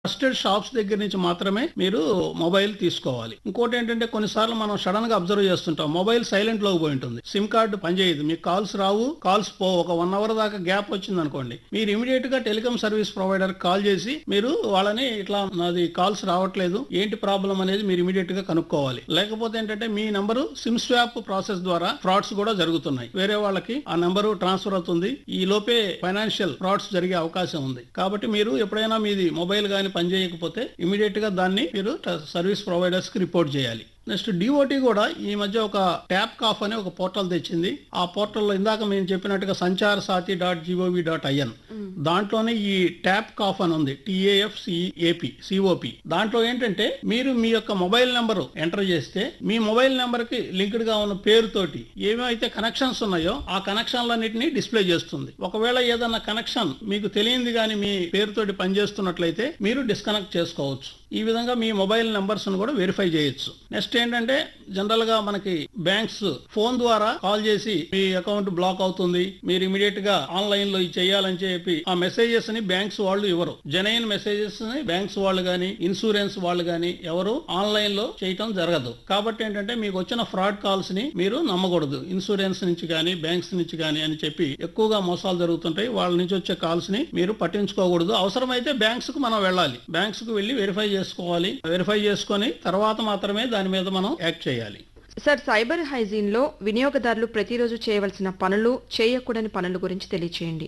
trusted shops దగ్గర నుంచి మాత్రమే మీరు మొబైల్ తీసుకోవాలి ఇంకోటి ఏంటంటే కొన్నిసార్లు మనం సడన్ గా అబ్జర్వ్ చేస్తుంటాం మొబైల్ సైలెంట్ లోకి పోయి ఉంటుంది సిమ్ కార్డు పనిచేయదు మీకు కాల్స్ రావు కాల్స్ పో ఒక వన్ అవర్ దాకా గ్యాప్ వచ్చింది అనుకోండి మీరు ఇమీడియట్ గా టెలికాం సర్వీస్ ప్రొవైడర్ కాల్ చేసి మీరు వాళ్ళని ఇట్లా నాది కాల్స్ రావట్లేదు ఏంటి ప్రాబ్లం అనేది మీరు ఇమీడియట్ గా కనుక్కోవాలి లేకపోతే ఏంటంటే మీ నంబరు సిమ్ స్వాప్ ప్రాసెస్ ద్వారా ఫ్రాడ్స్ కూడా జరుగుతున్నాయి వేరే వాళ్ళకి ఆ నెంబరు ట్రాన్స్ఫర్ అవుతుంది ఈ లోపే ఫైనాన్షియల్ ఫ్రాడ్స్ జరిగే అవకాశం ఉంది కాబట్టి మీరు ఎప్పుడైనా మీది మొబైల్ గాని పనిచేయకపోతే ఇమీడియట్ గా దాన్ని మీరు సర్వీస్ ప్రొవైడర్స్ కి రిపోర్ట్ చేయాలి నెక్స్ట్ డిఓటి కూడా ఈ మధ్య ఒక ట్యాప్ కాఫ్ అనే ఒక పోర్టల్ తెచ్చింది ఆ పోర్టల్లో ఇందాక మేము చెప్పినట్టుగా Sanchar Saathi dot gov dot in దాంట్లోనే ఈ ట్యాప్ కాఫ్ అని ఉంది టిఏఎఫ్ సిఏపి సిఓపి దాంట్లో ఏంటంటే మీరు మీ యొక్క మొబైల్ నెంబర్ ఎంటర్ చేస్తే మీ మొబైల్ నెంబర్ కి లింక్డ్ గా ఉన్న పేరుతోటి ఏమైతే కనెక్షన్స్ ఉన్నాయో ఆ కనెక్షన్లన్నింటినీ డిస్ప్లే చేస్తుంది ఒకవేళ ఏదన్నా కనెక్షన్ మీకు తెలియంది కానీ మీ పేరుతోటి పనిచేస్తున్నట్లయితే మీరు డిస్కనెక్ట్ చేసుకోవచ్చు ఈ విధంగా మీ మొబైల్ నెంబర్స్ కూడా వెరిఫై చేయొచ్చు నెక్స్ట్ ఏంటంటే జనరల్ గా మనకి బ్యాంక్స్ ఫోన్ ద్వారా కాల్ చేసి మీ అకౌంట్ బ్లాక్ అవుతుంది మీరు ఇమీడియట్ గా ఆన్లైన్ లో ఇది చేయాలని చెప్పి ఆ మెసేజెస్ ని బ్యాంక్స్ వాళ్ళు ఇవ్వరు జెనైన్ మెసేజెస్ ని బ్యాంక్స్ వాళ్ళు గాని ఇన్సూరెన్స్ వాళ్ళు గాని ఎవరు ఆన్లైన్ లో చేయటం జరగదు కాబట్టి ఏంటంటే మీకు వచ్చిన ఫ్రాడ్ కాల్స్ ని మీరు నమ్మకూడదు ఇన్సూరెన్స్ నుంచి కానీ బ్యాంక్స్ నుంచి కానీ అని చెప్పి ఎక్కువగా మోసాలు జరుగుతుంటాయి వాళ్ళ నుంచి వచ్చే కాల్స్ ని మీరు పట్టించుకోకూడదు అవసరమైతే బ్యాంక్స్ కు మనం వెళ్ళాలి బ్యాంక్స్ కు వెళ్ళి వెరిఫై చేసుకోవాలి వెరిఫై చేసుకొని తర్వాత మాత్రమే దాని మీద మనం యాక్ట్ చేయాలి సార్ సైబర్ హైజీన్ లో వినియోగదారులు ప్రతిరోజు చేయవలసిన పనులు చేయకూడని పనుల గురించి తెలియచేయండి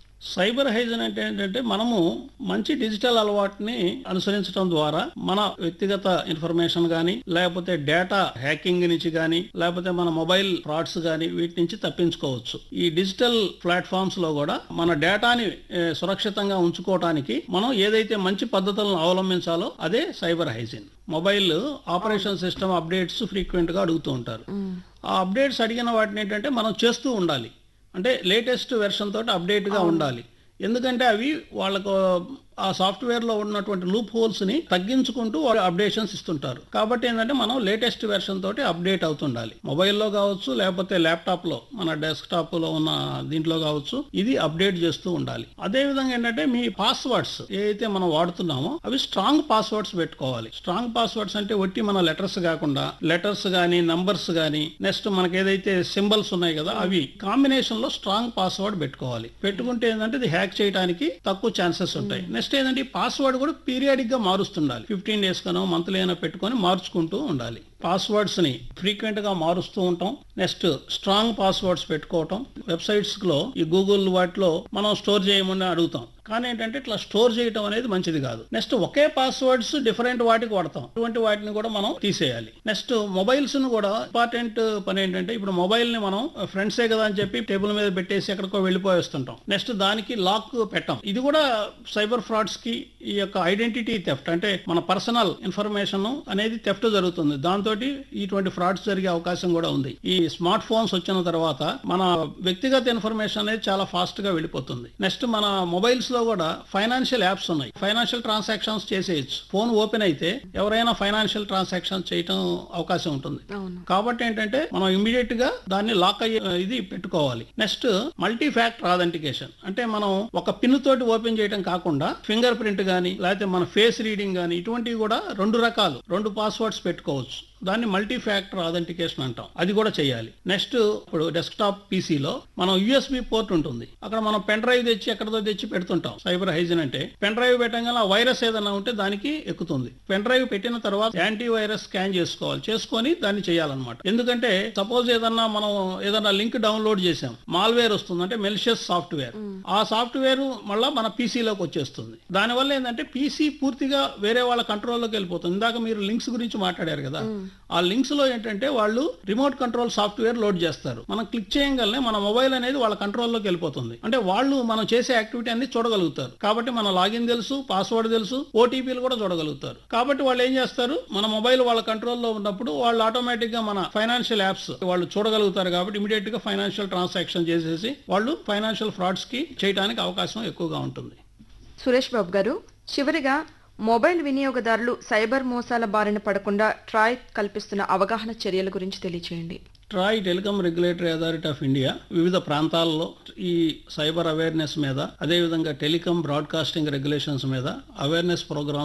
సైబర్ హైజన్ అంటే ఏంటంటే మనము మంచి డిజిటల్ అలవాటుని అనుసరించడం ద్వారా మన వ్యక్తిగత ఇన్ఫర్మేషన్ కానీ లేకపోతే డేటా హ్యాకింగ్ నుంచి కానీ లేకపోతే మన మొబైల్ ఫ్రాడ్స్ కానీ వీటి నుంచి తప్పించుకోవచ్చు ఈ డిజిటల్ ప్లాట్ఫామ్స్ లో కూడా మన డేటాని ఏ, సురక్షితంగా ఉంచుకోవడానికి మనం ఏదైతే మంచి పద్ధతులను అవలంబించాలో అదే cyber hygiene mobile operation system updates frequent గా అడుగుతూ ఉంటారు ఆ అప్డేట్స్ అడిగిన వాటిని ఏంటంటే మనం చేస్తూ ఉండాలి అంటే లేటెస్ట్ వెర్షన్ తోటి అప్డేట్ గా ఉండాలి ఎందుకంటే అవి వాళ్ళకు ఆ సాఫ్ట్వేర్ లో ఉన్నటువంటి లూప్ హోల్స్ ని తగ్గించుకుంటూ వాళ్ళు అప్డేషన్స్ ఇస్తుంటారు కాబట్టి ఏంటంటే మనం లేటెస్ట్ వెర్షన్ తోటి అప్డేట్ అవుతుండాలి మొబైల్లో కావచ్చు లేకపోతే ల్యాప్టాప్ లో మన డెస్క్టాప్ లో ఉన్న దీంట్లో కావచ్చు ఇది అప్డేట్ చేస్తూ ఉండాలి అదే విధంగా ఏంటంటే మీ పాస్వర్డ్స్ ఏదైతే మనం వాడుతున్నామో అవి స్ట్రాంగ్ పాస్వర్డ్స్ పెట్టుకోవాలి స్ట్రాంగ్ పాస్వర్డ్స్ అంటే ఒట్టి మన లెటర్స్ కాకుండా లెటర్స్ గానీ నంబర్స్ గానీ నెక్స్ట్ మనకి ఏదైతే సింబల్స్ ఉన్నాయి కదా అవి కాంబినేషన్ లో స్ట్రాంగ్ పాస్వర్డ్ పెట్టుకోవాలి పెట్టుకుంటే ఏంటంటే ఇది హ్యాక్ చేయడానికి తక్కువ ఛాన్సెస్ ఉంటాయి నెక్స్ట్ ఏంటంటే ఈ పాస్వర్డ్ కూడా పీరియాడిక్ గా మారుస్తుండాలి ఫిఫ్టీన్ డేస్ కనో మంత్లీ అయినా పెట్టుకొని మార్చుకుంటూ ఉండాలి పాస్వర్డ్స్ ని ఫ్రీక్వెంట్ గా మారుస్తూ ఉంటాం నెక్స్ట్ స్ట్రాంగ్ పాస్వర్డ్స్ పెట్టుకోవటం వెబ్సైట్స్ లో ఈ గూగుల్ వాటిలో మనం స్టోర్ చేయమని అడుగుతాం కానీ ఏంటంటే ఇట్లా స్టోర్ చేయటం అనేది మంచిది కాదు నెక్స్ట్ ఒకే పాస్వర్డ్స్ డిఫరెంట్ వాటికి వాడతాం అటువంటి వాటిని కూడా మనం తీసేయాలి నెక్స్ట్ మొబైల్స్ ను కూడా ఇంపార్టెంట్ పని ఏంటంటే ఇప్పుడు మొబైల్ ని మనం ఫ్రెండ్సే కదా అని చెప్పి టేబుల్ మీద పెట్టేసి ఎక్కడికో వెళ్ళిపోయేస్తుంటాం నెక్స్ట్ దానికి లాక్ పెట్టాం ఇది కూడా సైబర్ ఫ్రాడ్స్ కి ఈ యొక్క ఐడెంటిటీ థెఫ్ట్ అంటే మన పర్సనల్ ఇన్ఫర్మేషన్ అనేది థెఫ్ట్ జరుగుతుంది దాంతో ఇటువంటి ఫ్రాడ్స్ జరిగే అవకాశం కూడా ఉంది ఈ స్మార్ట్ ఫోన్స్ వచ్చిన తర్వాత మన వ్యక్తిగత ఇన్ఫర్మేషన్ అనేది చాలా ఫాస్ట్ గా వెళ్ళిపోతుంది నెక్స్ట్ మన మొబైల్స్ లో కూడా ఫైనాన్షియల్ యాప్స్ ఉన్నాయి ఫైనాన్షియల్ ట్రాన్సాక్షన్స్ చేసేయచ్చు ఫోన్ ఓపెన్ అయితే ఎవరైనా ఫైనాన్షియల్ ట్రాన్సాక్షన్ చేయటం అవకాశం ఉంటుంది అవును కాబట్టి ఏంటంటే మనం ఇమీడియట్ గా దాన్ని లాక్ అయ్యే ఇది పెట్టుకోవాలి నెక్స్ట్ మల్టీ ఫ్యాక్టర్ ఆథెంటికేషన్ అంటే మనం ఒక పిన్ తోటి ఓపెన్ చేయడం కాకుండా ఫింగర్ ప్రింట్ గానీ లేకపోతే మన ఫేస్ రీడింగ్ గానీ ఇటువంటివి కూడా రెండు రకాలు రెండు పాస్వర్డ్స్ పెట్టుకోవచ్చు దాన్ని మల్టీ ఫ్యాక్టర్ ఆథెంటికేషన్ అంటాం అది కూడా చేయాలి నెక్స్ట్ ఇప్పుడు డెస్క్టాప్ పీసీలో మనం యూఎస్బి పోర్ట్ ఉంటుంది అక్కడ మనం పెన్ డ్రైవ్ తెచ్చి ఎక్కడదో తెచ్చి పెడుతుంటాం సైబర్ హైజన్ అంటే పెన్ డ్రైవ్ పెట్టగానే ఆ వైరస్ ఏదైనా ఉంటే దానికి ఎక్కుతుంది పెన్ డ్రైవ్ పెట్టిన తర్వాత యాంటీ వైరస్ స్కాన్ చేసుకోవాలి చేసుకొని దాన్ని చేయాలన్నమాట ఎందుకంటే సపోజ్ ఏదన్నా మనం ఏదన్నా లింక్ డౌన్లోడ్ చేసాం మాల్వేర్ వస్తుంది అంటే మెలిషియస్ సాఫ్ట్వేర్ ఆ సాఫ్ట్వేర్ మళ్ళీ మన పీసీలోకి వచ్చేస్తుంది దానివల్ల ఏంటంటే పీసీ పూర్తిగా వేరే వాళ్ళ కంట్రోల్లోకి వెళ్ళిపోతుంది ఇందాక మీరు లింక్స్ గురించి మాట్లాడారు కదా ఆ లింక్స్ లో ఏంటంటే వాళ్ళు రిమోట్ కంట్రోల్ సాఫ్ట్వేర్ లోడ్ చేస్తారు మనం క్లిక్ చేయగలనే మన మొబైల్ అనేది వాళ్ళ కంట్రోల్లోకి వెళ్ళిపోతుంది అంటే వాళ్ళు మనం చేసే యాక్టివిటీ అన్ని చూడగలుగుతారు కాబట్టి మన లాగిన్ తెలుసు పాస్వర్డ్ తెలుసు ఓటీపీలు కూడా చూడగలుగుతారు కాబట్టి వాళ్ళు ఏం చేస్తారు మన మొబైల్ వాళ్ళ కంట్రోల్లో ఉన్నప్పుడు వాళ్ళు ఆటోమేటిక్ గా మన ఫైనాన్షియల్ యాప్స్ వాళ్ళు చూడగలుగుతారు కాబట్టి ఇమీడియట్ గా ఫైనాన్షియల్ ట్రాన్సాక్షన్ చేసేసి వాళ్ళు ఫైనాన్షియల్ ఫ్రాడ్స్ కి చేయడానికి అవకాశం ఎక్కువగా ఉంటుంది సురేష్ బాబు గారు చివరిగా మొబైల్ వినియోగదారులు సైబర్ మోసాల బారిన పడకుండా ట్రాయ్ కల్పిస్తున్న అవగాహన చర్యల గురించి తెలియచేయండి TRAI telecom regulatory authority of India వివిధ ప్రాంతాల్లో ఈ సైబర్ అవేర్నెస్ మీద అదేవిధంగా టెలికాం బ్రాడ్కాస్టింగ్ రెగ్యులేషన్స్ మీద అవేర్నెస్ ప్రోగ్రామ్స్